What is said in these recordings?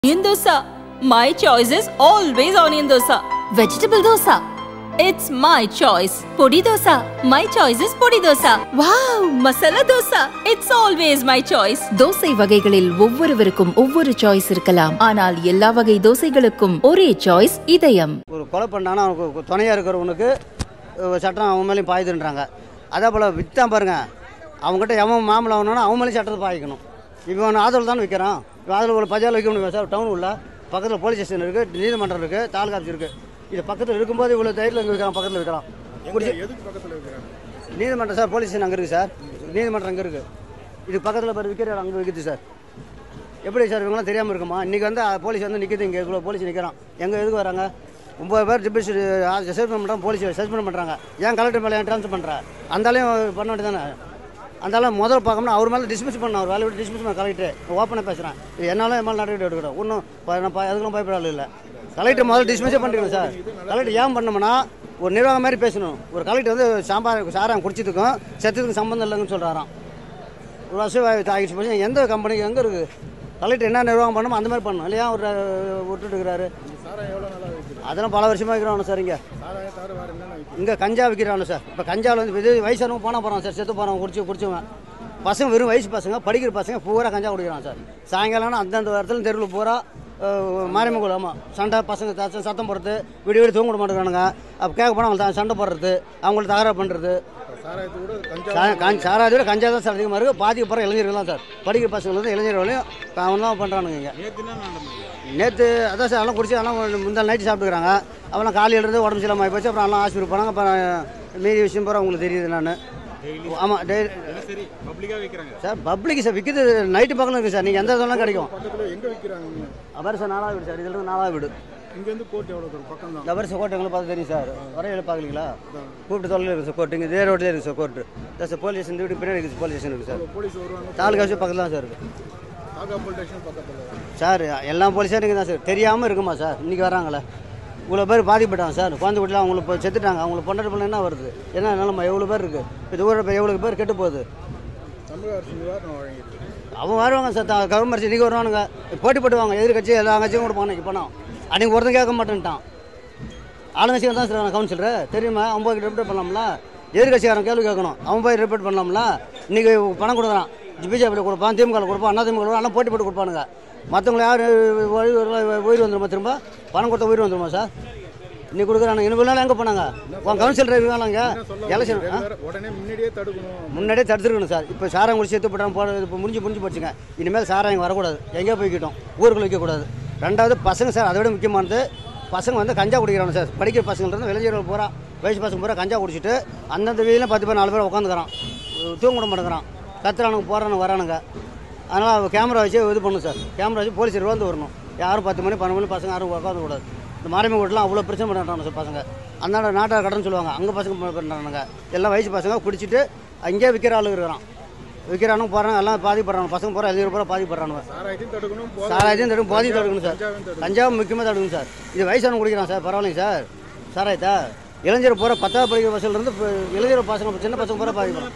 Onion dosa. My choice is always onion dosa. Vegetable dosa. It's my choice. Podi dosa. My choice is podi dosa. Wow, masala dosa. It's always my choice. Dosa வகைகளில் ஒவ்வொருவருக்கும் ஒவ்வொரு choice இருக்கலாம் ஆனால் எல்லா வகை தோசைகளுக்கும் ஒரே choice இதயம் ஒரு கொலை பண்ணானா அவனுக்கு துணையாக இருக்கிறவனுக்கு அஹ், சட்டம் அவன் மேலேயும் பாயுதுன்றாங்க அதே போல் விற்றான் பாருங்க அவங்ககிட்ட எவன் மாமலை ஆகணும்னா அவன் மேலேயும் சட்டத்தை பாய்க்கணும் இவன் ஆதரவு தானே விற்கிறான் இவன் ஆதரவு ஒரு பஜாரில் வைக்க முடியும் சார் டவுன் உள்ள பக்கத்தில் போலீஸ் ஸ்டேஷன் இருக்குது நீதிமன்றம் இருக்குது தாலுகா ஆஃபீஸ் இருக்குது இது பக்கத்தில் இருக்கும்போது இவ்வளோ தைரியத்தில் இங்கே விற்கிறான் பக்கத்தில் விற்கிறான் குடிச்சு எதுக்கு பக்கத்தில் இருக்கிறாங்க நீதிமன்றம் சார் போலீஸ் ஸ்டேஷன் அங்கே இருக்குது சார் நீதிமன்றம் அங்கே இருக்குது இது பக்கத்தில் பாரு விற்கிற இடம் அங்கே விற்கிது சார் எப்படி சார் இவங்களாம் தெரியாமல் இருக்குமா இன்றைக்கி வந்து அஹ், போலீஸ் வந்து நிற்கிது இங்கே இவ்வளோ போலீஸ் நிற்கிறான் எங்கே எதுக்கு வராங்க ஒம்பது பேர் டிபிஸ் சஸ்பெண்ட் பண்ணுறாங்க போலீஸ் சஸ்பெண்ட் பண்ணுறாங்க ஏன் கலெக்டர் மேலே ஏன் ட்ரான்ஸ்ஃபர் பண்ணுற அந்தாலையும் பண்ண வேண்டியதானே அந்தாலும் முதல்ல பார்க்கணும்னா அவர் மேலே டிஸ்மிஸ் பண்ண அவர் வேலையை விட்டு டிஸ்மிஸ் பண்ண கலெக்டர் ஓப்பனாக பேசுகிறேன் இது என்னாலும் என் மேலே நடவடிக்கை எடுக்கணும் ஒன்றும் நான் ப- அதுக்கெல்லாம் பயப்படாது இல்லை கலெக்டர் முதல்ல டிஸ்மிஸே பண்ணிருக்கணும் சார் கலெக்டர் ஏன் பண்ணோம்னா ஒரு நிர்வாகம் மாதிரி பேசணும் ஒரு கலெக்டர் வந்து சாம்பார் சாராயம் குடிச்சதுக்கும் செத்ததுக்கும் சம்மந்தம் இல்லைன்னு சொல்கிறாராம் ஒரு வருஷம் ஆகிடுச்சு போச்சு எந்த கம்பெனிக்கு எங்கே இருக்குது கலெக்டர் என்ன நிர்வாகம் பண்ணணுமோ அந்த மாதிரி பண்ணணும் இல்லையா ஒரு விட்டுட்டு இருக்கிறாரு சாராயம் எவ்வளோ நாளாக விற்குது அதெல்லாம் பல வருஷமாக விற்கிறானு சார் இங்கே சாராயம் தவிர வேறு என்னென்ன விற்குது இங்கே கஞ்சா விற்கிறானு சார் இப்போ கஞ்சாவில் வந்து இது வயசானவங்க போனால் போகிறான் சார் செத்து போகிறவங்க குடிச்சு குடிச்சவன் பசங்க வெறும் வயசு பசங்க படிக்கிற பசங்க பூரா கஞ்சா குடிக்கிறான் சார் சாயங்காலம் அந்தந்த இடத்துல தெருவில் பூரா மாரியம்மன் ஆமாம் சண்டை பசங்க த- சத்தம் போடுறது விடிய விடி தூங்க விட மாட்டேங்கிறானுங்க அப்போ கேட்க போனால் அவங்க சண்டை போடுறது அவங்கள தகராறு பண்ணுறது சாராயத்தை விட கஞ்சா சா- கஞ் சாராதை விட கஞ்சா தான் சார் அதிகமாக இருக்குது பாதிக்கப்படுற இளைஞர்கள் தான் சார் படிக்கிற பசங்க வந்து இளைஞர்களையும் அவன் தான் பண்ணுறானுங்க இங்கே நேற்று என்ன நடந்தது நேற்று அதான் சார் எல்லாம் குடிச்சு எல்லாம் முந்தாள் நைட்டு சாப்பிட்டுக்கிறாங்க அவெல்லாம் காலையில இருந்து உடம்பு சரியில்லாம ஆகி போச்சு அப்புறம் எல்லாம் ஹாஸ்பிட்டல் போனாங்க அப்புறம் மீதி விஷயம் பூரா உங்களுக்கு தெரியுது நான் ஆமாம் டெய்லி சரி பப்ளிக்காக விற்கிறாங்க சார் பப்ளிக் சார் விற்கிது நைட்டு பக்கம் இருக்குது சார் நீங்கள் எந்த இதெல்லாம் கிடைக்கும் பக்கத்தில் எங்கே விற்கிறாங்க அவர் சார் நாலாவது வீடு சார் இதில் இருந்து நாலாவது வீடு இங்கேருந்து கோர்ட் எவ்வளோ தூரம் பக்கம் தான் இந்த வருஷம் கோட்டை எங்களுக்கு பார்த்து தெரியும் சார் வரையில பார்க்கலீங்களா கூப்பிட்டு தொலைவில் இருக்குது சார் கோர்ட்டு இங்கே இதே ரோட்லேயே இருக்குது sir court sir sir police station வீட்டு பின்னாடி இருக்குது போலீஸ் ஸ்டேஷன் இருக்குது சார் போலீஸ் வருவாங்க தாலுகா ஆஃபீஸ் பக்கத்தில் தான் சார் இருக்குது காகா போலீஸ் ஸ்டேஷன் பக்கத்தில் சார் எல்லா போலீஸாக நீங்கள் தான் சார் தெரியாமல் இருக்குமா சார் இன்றைக்கி வராங்களே இவ்வளோ பேர் பாதிப்பட்டாங்க சார் குழந்தை வீட்டில் அவங்களுக்கு இப்போ செத்துட்டாங்க அவங்களுக்கு பொண்டாட்டி பிள்ளை என்ன வருது என்ன நிலமை எவ்வளோ பேர் இருக்குது இது ஊரில் இப்போ எவ்வளோ பேர் கெட்டு போகுது தமிழக அரசு நிவாரணம் வழங்கியிருக்கு அவன் வருவாங்க சார் த- கவர்மெண்ட் இன்றைக்கி வருவானுங்க போட்டி போட்டுவாங்க எதிர்கட்சி எல்லா கட்சியும் கொடுப்பாங்க இன்றைக்கி பணம் அன்றைக்கி ஒருத்தன் கேட்க மாட்டேன்ட்டான் ஆளுங்கட்சிகள் தான் சார் கவுன்சிலரு தெரியுமா அவன் போய் ரிப்போர்ட் பண்ணலாம்ல எதிர்கட்சிக்காரன் கேள்வி கேட்கணும் அவன் போய் ரிப்போர்ட் பண்ணலாம்ல இன்றைக்கி பணம் கொடுக்குறான் பிஜேபியில் கொடுப்பான் திமுக கொடுப்பான் அண்ணா திமுக கொடுப்பான் எல்லாம் போட்டி போட்டு கொடுப்பானுங்க மற்றவங்க யார் உயிர் உயிர் வந்துருமா திரும்ப பணம் கொடுத்தா உயிர் வந்துருமா சார் இன்னைக்கு கொடுக்குறானுங்க இன்னும் நாள் எங்கே போனாங்க உன் கவுன்சிலர் இருக்காங்க எலெக்ஷன் ஆ வேற உடனே முன்னாடியே தடுக்கணும் முன்னாடியே தடுத்துருக்கணும் சார் இப்போ சாராயம் குடிச்சு செத்து போட்டான் போட இப்போ முடிஞ்சு முடிஞ்சு போச்சுங்க இனிமேல் சாராயம் வரக்கூடாது எங்கேயோ போய்க்கிட்டோம் ஊருக்குள்ள வைக்கக்கூடாது ரெண்டாவது பசங்க சார் அதை விட முக்கியமானது பசங்க வந்து கஞ்சா குடிக்கிறாங்க சார் படிக்கிற பசங்க இருந்து இளைஞர்கள் பூரா வயசு பசங்க பூரா கஞ்சா குடிச்சிட்டு அந்தந்த வீதியில் பத்து பேர் நாலு பேர் உட்காந்துக்கிறான் தூங்க விட மாட்டேங்கிறான் கத்துறானுங்க போகிறானுங்க வரானுங்க அதனால் கேமரா வச்சு இது பண்ணணும் சார் கேமரா வச்சு போலீஸ் வந்து வரணும் யாரும் பத்து மணி பன்னெண்டு மணி பசங்க யாரும் உட்காந்து கூடாது இந்த மாரியம்மன் வீட்டில் அவ்வளோ பிரச்சனை பண்ணுறாங்க சார் பசங்க அந்தாண்ட நாட்டார் கடன் சொல்லுவாங்க அங்கே பசங்க பண்ணுறானுங்க எல்லாம் வயசு பசங்க குடிச்சிட்டு அங்கேயே விற்கிற ஆளு இருக்கிறான் விற்கிறானுங்க போகிறாங்க எல்லாம் பாதிப்படுறாங்க பசங்க போகிற எழுநூறு பூரா பாதிப்படுறானுங்க சாராயத்தையும் தடுக்கணும் போதை- சாராயத்தையும் தடுக்கும் போதையும் தடுக்கணும் சார் கஞ்சாவையும் தடுக்கணும். கஞ்சாவும் முக்கியமாக தடுக்கணும் சார் இது வயசானவங்க குடிக்கிறான் சார் பரவாயில்லைங்க சார் சாராயத்தா இளைஞர் போகிற பத்தாவது படிக்கிற பசங்கள்லேருந்து இப்போ இளைஞர் பசங்க சின்ன பசங்க பூரா பாதிக்கிறான்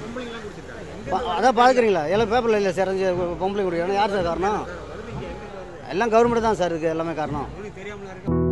பா- அதான் பார்க்குறீங்களா எல்லாம் பேப்பரில் இல்லை சார் அஞ்சு பொம்பளை குடிக்கிறாங்க யார் சார் காரணம் எல்லாம் கவர்மெண்ட் தான் சார் இருக்குது எல்லாமே காரணம்